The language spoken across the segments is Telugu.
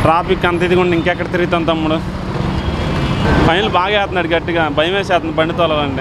ట్రాఫిక్ అంత ఇది కూడా ఇంకెక్కడ తిరుగుతాం తమ్ముడు ఫైనల్ బాగా వేస్తున్నాడు గట్టిగా భయం వేసేస్తుంది బండి తోలాలంటే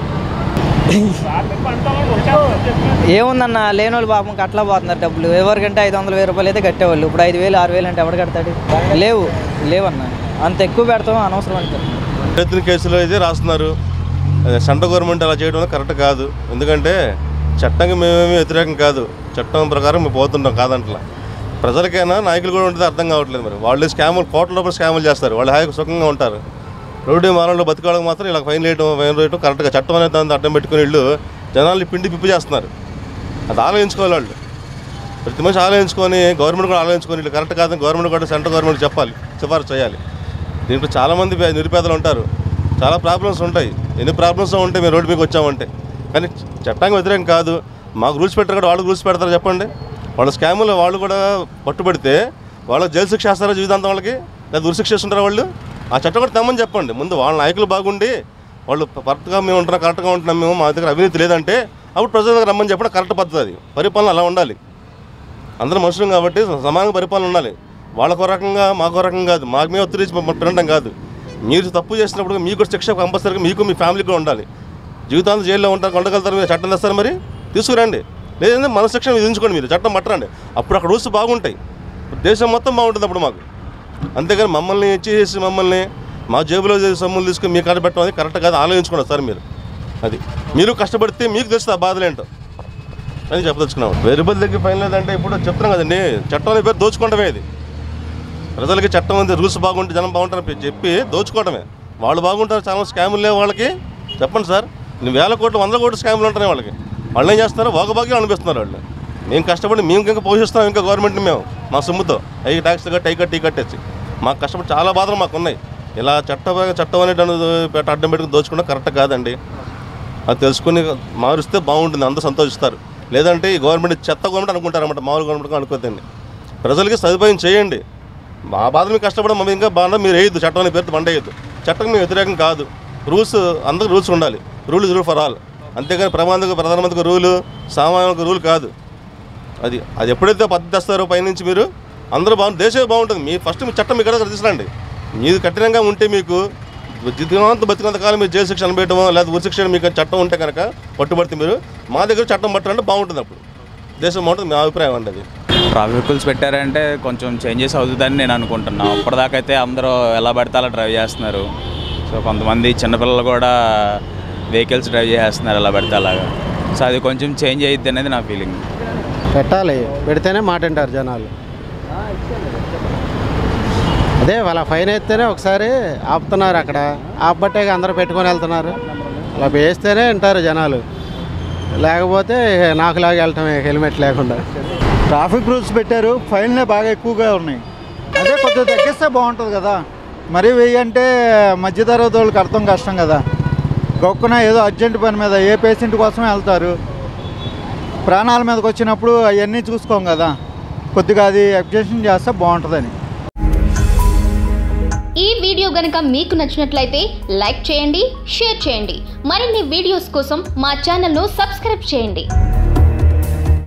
ఏముందన్న లేని వాళ్ళు పాపం కట్లా పోతున్నారు డబ్బులు ఎవరికంటే ఐదు వందల వెయ్యి రూపాయలు అయితే కట్టేవాళ్ళు ఇప్పుడు ఐదు వేలు ఆరు వేలు అంటే ఎవడు కడతాడు లేవు లేవన్న అంత ఎక్కువ పెడతాం అనవసరం అంటే ఎత్తిన కేసులో అయితే రాస్తున్నారు అదే సెంట్రల్ గవర్నమెంట్ అలా చేయడం కరెక్ట్ కాదు ఎందుకంటే చట్టంకి మేమేమి వ్యతిరేకం కాదు చట్టం ప్రకారం మేము పోతుంటాం కాదంట్లా ప్రజలకైనా నాయకులు కూడా ఉంటుంది అర్థం కావట్లేదు మరి వాళ్ళు స్కాములు కోట్ల రూపాయలు స్కాములు చేస్తారు వాళ్ళు హాయిగా సుఖంగా ఉంటారు రోడ్డు మానంలో బతికాళ్ళకి మాత్రం ఇలా ఫైన్ వేయటం ఫైన్ వేయటం కరెక్ట్గా చట్టం అనేది దాన్ని అడ్డం పెట్టుకుని వీళ్ళు జనాల్ని పిండి పిప్పి చేస్తున్నారు అది ఆలోచించుకోవాలి వాళ్ళు ప్రతి మనిషి ఆలోచించుకొని గవర్నమెంట్ కూడా ఆలోచించుకొని వీళ్ళు కరెక్ట్ కాదని గవర్నమెంట్ కూడా సెంట్రల్ గవర్నమెంట్ చెప్పాలి సిఫారసు చేయాలి దీంట్లో చాలామంది పే- నిరుపేదలు ఉంటారు చాలా ప్రాబ్లమ్స్ ఉంటాయి ఎన్ని ప్రాబ్లమ్స్ ఉంటాయి మేము రోడ్డు మీద వచ్చామంటే కానీ చట్టానికి వ్యతిరేకం కాదు మాకు రూల్స్ పెట్టారు కూడా వాళ్ళు రూల్స్ పెడతారు చెప్పండి వాళ్ళ స్కాములు వాళ్ళు కూడా పట్టుబడితే వాళ్ళకి జైలు శిక్ష వేస్తారా జీవితాంతం వాళ్ళకి లేదా ఉరి శిక్ష చేస్తుంటారా వాళ్ళు ఆ చట్టం కూడా తెమ్మని చెప్పండి ముందు వాళ్ళ నాయకులు బాగుండి వాళ్ళు కరెక్ట్గా మేము ఉంటున్నాం కరెక్ట్గా ఉంటున్నాం మేము మా దగ్గర అవినీతి లేదంటే అప్పుడు ప్రజల దగ్గర రమ్మని చెప్పడం కరెక్ట్ పద్ధతి అది పరిపాలన అలా ఉండాలి అందరం మనుషులం కాబట్టి సమానంగా పరిపాలన ఉండాలి వాళ్ళకో రకంగా మాకో రకంగా కాదు మాకు మేము ఒత్తిడి ఇచ్చి మమ్మల్ని తినడం కాదు మీరు తప్పు చేసినప్పుడు మీకు కూడా శిక్ష కంపల్సరీగా మీకు మీ ఫ్యామిలీకి కూడా ఉండాలి జీవితాంతం జైల్లో ఉంటారు ఉండగలుగుతారు మీరు చట్టం తెస్తారు మరి తీసుకురండి లేదంటే మన శిక్షణ విధించుకోండి మీరు చట్టం పట్టరండి అప్పుడు అక్కడ రూల్స్ బాగుంటాయి దేశం మొత్తం బాగుంటుంది అప్పుడు మాకు అంతేగాని మమ్మల్ని ఇచ్చేసి మమ్మల్ని మా జేబులో చేసి సొమ్ములు తీసుకుని మీ కాడ పెట్టడం అది కరెక్ట్ కాదు ఆలోచించుకోండి సార్ మీరు అది మీరు కష్టపడితే మీకు తెలుస్తుంది ఆ బాధలేంటో అని చెప్పదలుచుకున్నాం వెయ్యి రూపాయల దగ్గర ఫైన్ లేదంటే ఇప్పుడు చెప్తున్నాం కదండి చట్టం అనే పేరు దోచుకోవడమే ఇది ప్రజలకి చట్టం ఉంది రూల్స్ బాగుంటే జనం బాగుంటారని చెప్పి దోచుకోవడమే వాళ్ళు బాగుంటారు చాలా స్కాములు లేవు వాళ్ళకి చెప్పండి సార్ ఇన్ని వేల కోట్లు వందల కోట్ల స్కాములు ఉంటున్నాయి వాళ్ళకి వాళ్ళు ఏం చేస్తారు భాగ్యం అనిపిస్తున్నారు వాళ్ళు మేము కష్టపడి మేము ఇంకా పోషిస్తాం ఇంకా గవర్నమెంట్ని మేము మా సొమ్ముతో అవి ట్యాక్స్ కట్టి అవి కట్టి ఇవి కట్టేసి మాకు కష్టపడి చాలా బాధలు మాకు ఉన్నాయి ఇలా చట్టపరంగా చట్టం అనేటువంటి పెట్ట అడ్డం పెట్టుకుని దోచుకుంటే కరెక్ట్ కాదండి అది తెలుసుకుని మారుస్తే బాగుంటుంది అందరూ సంతోషిస్తారు లేదంటే ఈ గవర్నమెంట్ చెత్త గవర్నమెంట్ అనుకుంటారన్నమాట మామూలు గవర్నమెంట్ అనుకోద్దండి ప్రజలకి సదుపాయం చేయండి మా బాధ మీకు కష్టపడడం మమ్మల్ని ఇంకా బాగా మీరు వేయద్దు చట్టం అనే పేరుతో బండ వేయద్దు చట్టం మీ వ్యతిరేకం కాదు రూల్స్ అందరికి రూల్స్ ఉండాలి rule is rule for all అంతేగాని ప్రమాణకు ప్రధానమంత్రికి రూలు సామాన్యులకు రూల్ కాదు అది అది ఎప్పుడైతే పద్ధతి తెస్తారో పైనుంచి మీరు అందరూ బాగుంటుంది దేశమే బాగుంటుంది మీ ఫస్ట్ మీ చట్టం మీ దగ్గర తీసుకురండి మీరు కఠినంగా ఉంటే మీకు జీవితాంతం బతికినంత కాలం మీరు జైలు శిక్ష అనుభవటమో లేదా ఉరి శిక్ష మీకు చట్టం ఉంటే కనుక పట్టుబడితే మీరు మా దగ్గర చట్టం పట్టాలంటే బాగుంటుంది అప్పుడు దేశం బాగుంటుంది మీ అభిప్రాయం అండి అది ట్రాఫిక్ రూల్స్ పెట్టారంటే కొంచెం చేంజెస్ అవుతుందని నేను అనుకుంటున్నాను అప్పటిదాకా అయితే అందరూ ఎలా పడితే అలా డ్రైవ్ చేస్తున్నారు సో కొంతమంది చిన్నపిల్లలు కూడా వెహికల్స్ డ్రైవ్ చేస్తున్నారు ఎలా పడితే అలాగా సో అది కొంచెం చేంజ్ అయ్యిద్ది అనేది నా ఫీలింగ్ పెట్టాలి పెడితేనే మాట వింటారు జనాలు అదే వాళ్ళ ఫైన్ వేస్తేనే ఒకసారి ఆపుతున్నారు అక్కడ ఆపబట్టే అందరూ పెట్టుకొని వెళ్తున్నారు అలా వేస్తేనే వింటారు జనాలు లేకపోతే నాకులాగా వెళ్ళటమే హెల్మెట్ లేకుండా ట్రాఫిక్ రూల్స్ పెట్టారు ఫైన్లే బాగా ఎక్కువగా ఉన్నాయి అదే కొద్దిగా తగ్గిస్తే బాగుంటుంది కదా మరీ వెయ్యి అంటే మధ్యతరగతి వాళ్ళకి అర్థం కష్టం కదా గొక్కున ఏదో అర్జెంట్ పని మీద ఏ పేషెంట్ కోసమే వెళ్తారు ప్రాణాల మీదకి వచ్చినప్పుడు అవన్నీ చూసుకోం కదా కొద్దిగా అది అబ్జెక్షన్ చేస్తే బాగుంటుందని ఈ వీడియో గనుక మీకు నచ్చినట్లయితే లైక్ చేయండి షేర్ చేయండి మరిన్ని వీడియోస్ కోసం మా ఛానల్ను సబ్స్క్రైబ్ చేయండి